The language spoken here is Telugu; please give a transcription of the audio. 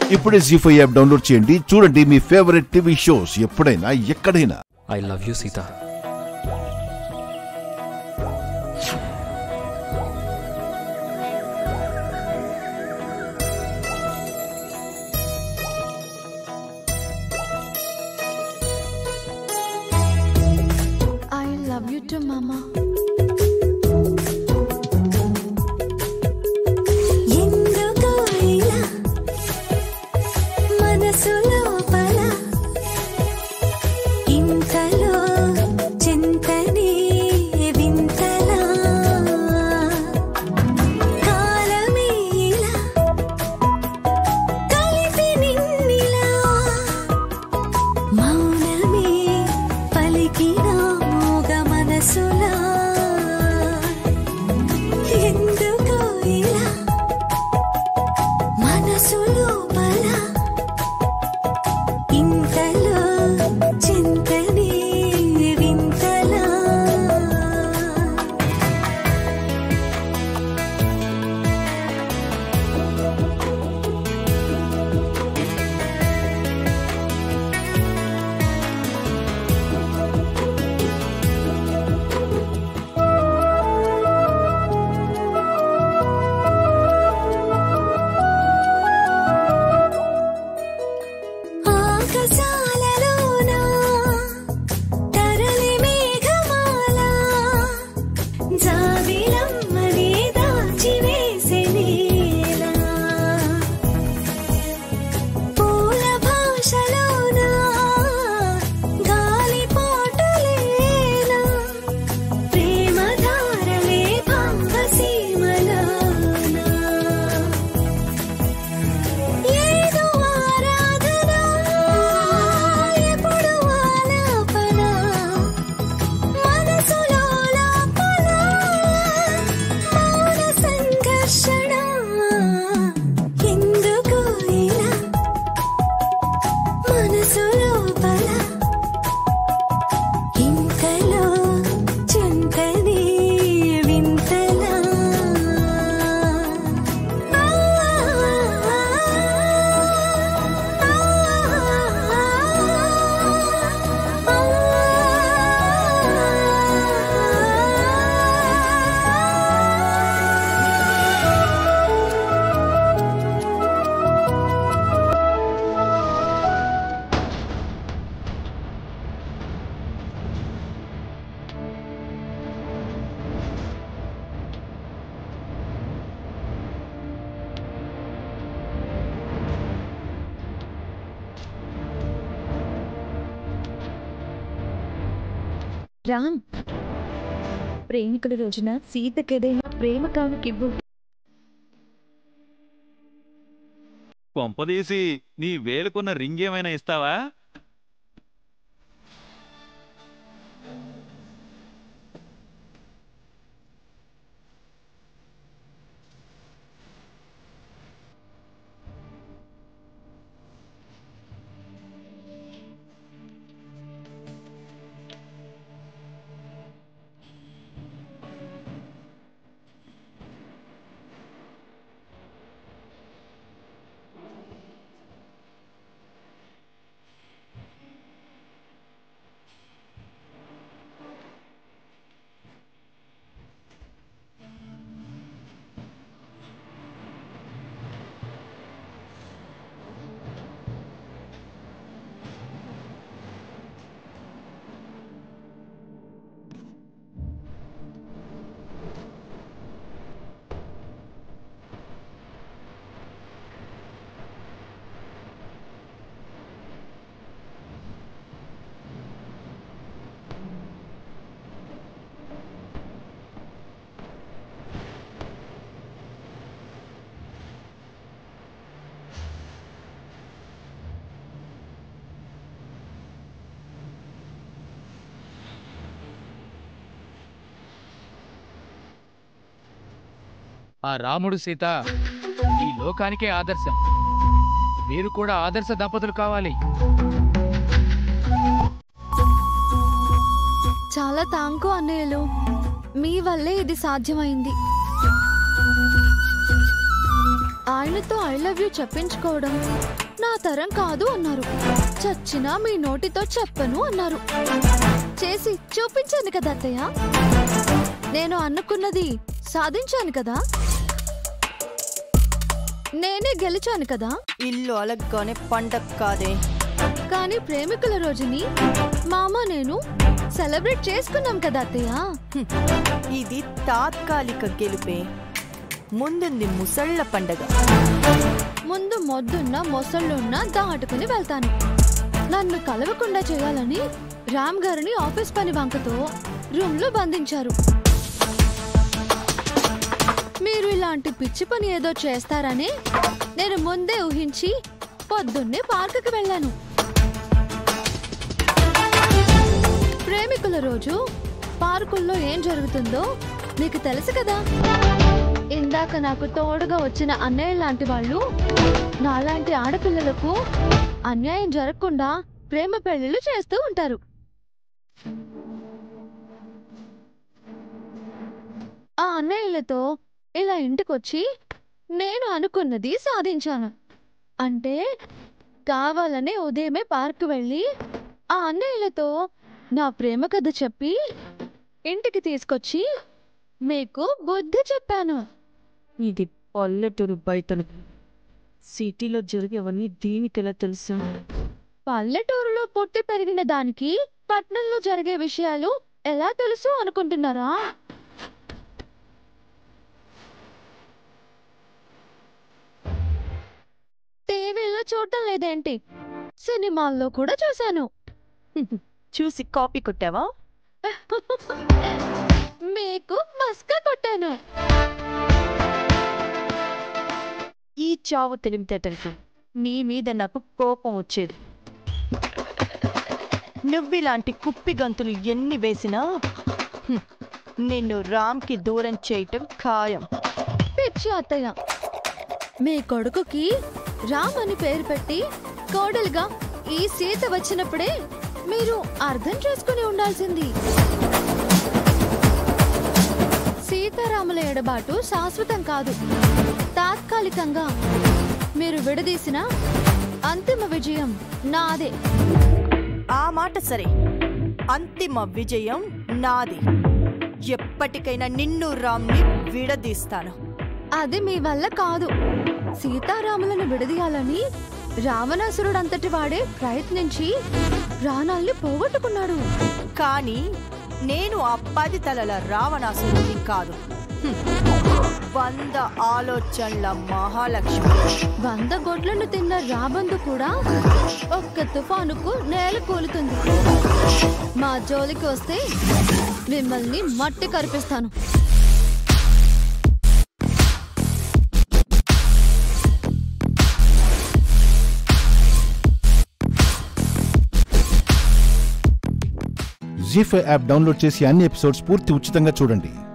ఇప్పుడే జీ ఫైవ్ యాప్ డౌన్లోడ్ చేయండి చూడండి మీ ఫేవరెట్ టీవీ షోస్ ఎప్పుడైనా ఎక్కడైనా I love you Sita I love you too మామా ఎందుకో ఇలా మనసు లోపల ఇంతలో చింతనే వింతలా కాలమే ఇలా కలిపి నిన్నిలా మౌనమే పలికిన మోగ మనసులా ఎందుకో ఇలా మనసు లోపల ఇంతలో చింతనే వింతలా ఆకాశాలలోన తరలి మేఘమాల జాబిలమ్మనే దాచివేసే నేల పూల భాషలోన గాలి పాటలేనా ప్రేమ ధారలే భావసీమలోనా ఏదో ఆరాధన ఎప్పుడు ఆలాపన మనసులో లోపల మౌన సంఘర్షణ ఎందుకు ఇలా మనసు లోపల ఇంతలో చింతనే వింతలా రామ్ ప్రేమికుడి రోజున సీతకేదైనా ప్రేమ కానుకివ్వు కొంపదీసి నీ వేలుకున్న రింగ్ ఏమైనా ఇస్తావా ఆ రాముడు సీత ఈ లోకానికే ఆదర్శం మీరు కూడా ఆదర్శ దంపతులు కావాలి చాలా థాంకు అన్నయ్యలు మీ వల్లే ఇది సాధ్యమైంది ఆ ఆయనతో ఐ లవ్ యూ చెప్పించుకోవడం నా తరం కాదు అన్నారు చచ్చినా మీ నోటితో చెప్పను అన్నారు చేసి చూపించాను కదా అత్తయ్య నేను అనుకున్నది సాధించాను కదా నేనే గెలిచాను కదా ఇల్లు అలగ్గానే పండగ కాదే కానీ ప్రేమికుల రోజుని మామ నేను సెలబ్రేట్ చేసుకున్నాం కదా అత్తయ్య హ్మ్. ఇది తాత్కాలిక గెలుపే ముందుంది ముసళ్ళ పండగ ముందు మొద్దున్న మొసళ్ళున్న దాటుకుని వెళ్తాను నన్ను కలవకుండా చేయాలని రామ్ గారిని ఆఫీస్ పని వంకతో రూమ్ లో బంధించారు మీరు ఇలాంటి పిచ్చి పని ఏదో చేస్తారని నేను ముందే ఊహించి పొద్దున్నే పార్కుకి వెళ్ళాను ప్రేమికుల రోజు పార్కుల్లో ఏం జరుగుతుందో నీకు తెలుసు కదా ఇందాక నాకు తోడుగా వచ్చిన అన్నయ్య లాంటి వాళ్ళు నాలాంటి ఆడపిల్లలకు అన్యాయం జరగకుండా ప్రేమ పెళ్లిళ్ళు చేస్తూ ఉంటారు ఆ అన్నయ్యలతో ఇలా ఇంటికొచ్చి నేను అనుకున్నది సాధించాను అంటే కావాలనే ఉదయమే పార్క్ వెళ్ళి ఆ అన్నయ్యలతో నా ప్రేమ కథ చెప్పి ఇంటికి తీసుకొచ్చి మీకు బుద్ధి చెప్పాను ఇది పల్లెటూరు బయటను సిటీలో జరిగేవన్నీ దీనికి ఎలా తెలుసు పల్లెటూరులో పుట్టి పెరిగిన దానికి పట్నంలో జరిగే విషయాలు ఎలా తెలుసు అనుకుంటున్నారా టీవీలో చూడటం లేదేంటి సినిమాల్లో కూడా చూశాను చూసి కాపీ కొట్టావా మీకు మస్కా కొట్టాను ఈ చావు తెలివితేటలకు నీ మీద నాకు కోపం వచ్చేది నువ్విలాంటి కుప్పి గంతులు ఎన్ని వేసినా హ్మ్, నిన్ను రామ్కి దూరం చేయటం ఖాయం పిచ్చి అత్తయ్య మీ కొడుకుకి రామ్ అని పేరు పెట్టి కోడలుగా ఈ సీత వచ్చినప్పుడే మీరు అర్థం చేసుకుని ఉండాల్సింది సీతారాముల ఎడబాటు శాశ్వతం కాదు తాత్కాలికంగా మీరు విడదీసిన అంతిమ విజయం నాదే ఆ మాట సరే అంతిమ విజయం నాది ఎప్పటికైనా నిన్ను రామ్ని విడదీస్తాను అది మీ వల్ల కాదు సీతారాములను విడదీయాలని రావణాసురుడంతటి వాడే ప్రయత్నించి ప్రాణాల్ని పోగొట్టుకున్నాడు కానీ నేను ఆ పది తలల రావణాసురుడిని కాదు హ్మ్. వంద ఆలోచనల మహాలక్ష్మి వంద గొడ్లను తిన్న రాబందు కూడా ఒక్క తుఫానుకు నేల కూలుతుంది మా జోలికి వస్తే మిమ్మల్ని మట్టి కరిపిస్తాను జీ ఫైవ్ యాప్ డౌన్లోడ్ చేసి అన్ని ఎపిసోడ్స్ పూర్తి ఉచితంగా చూడండి